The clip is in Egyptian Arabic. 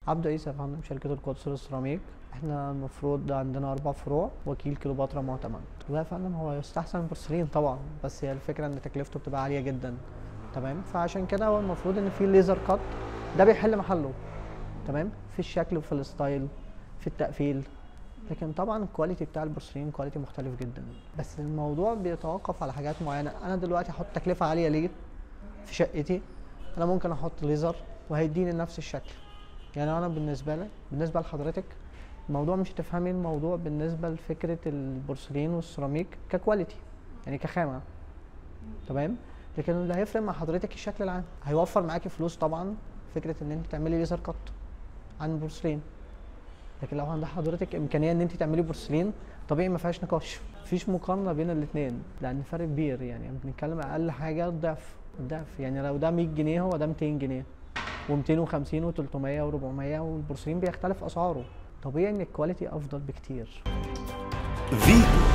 عبد عيسى يا فندم شركة القدس للسيراميك احنا المفروض عندنا أربع فروع وكيل كيلوباترا معتمد والله يا فندم هو يستحسن البورسلين طبعا بس هي الفكرة إن تكلفته بتبقى عالية جدا تمام فعشان كده هو المفروض إن في ليزر كات ده بيحل محله تمام في الشكل وفي الستايل في التقفيل لكن طبعا الكواليتي بتاع البورسلين كواليتي مختلف جدا بس الموضوع بيتوقف على حاجات معينة أنا دلوقتي هحط تكلفة عالية ليه في شقتي أنا ممكن أحط ليزر وهيديني نفس الشكل يعني انا بالنسبه لك بالنسبه لحضرتك الموضوع مش هتفهمي الموضوع بالنسبه لفكره البورسلين والسيراميك ككواليتي يعني كخامه تمام لكن اللي هيفرق مع حضرتك الشكل العام هيوفر معاكي فلوس طبعا فكره ان انت تعملي ليزر كات عن بورسلين لكن لو عند حضرتك امكانيه ان انت تعملي بورسلين طبيعي ما فيهاش نقاش مفيش مقارنه بين الاثنين لان فرق كبير يعني بنتكلم اقل حاجه الضعف الضعف يعني لو ده 100 جنيه هو ده 200 جنيه و250 و300 و400 والبورسلين بيختلف اسعاره طبيعي ان الكواليتي افضل بكتير فيجو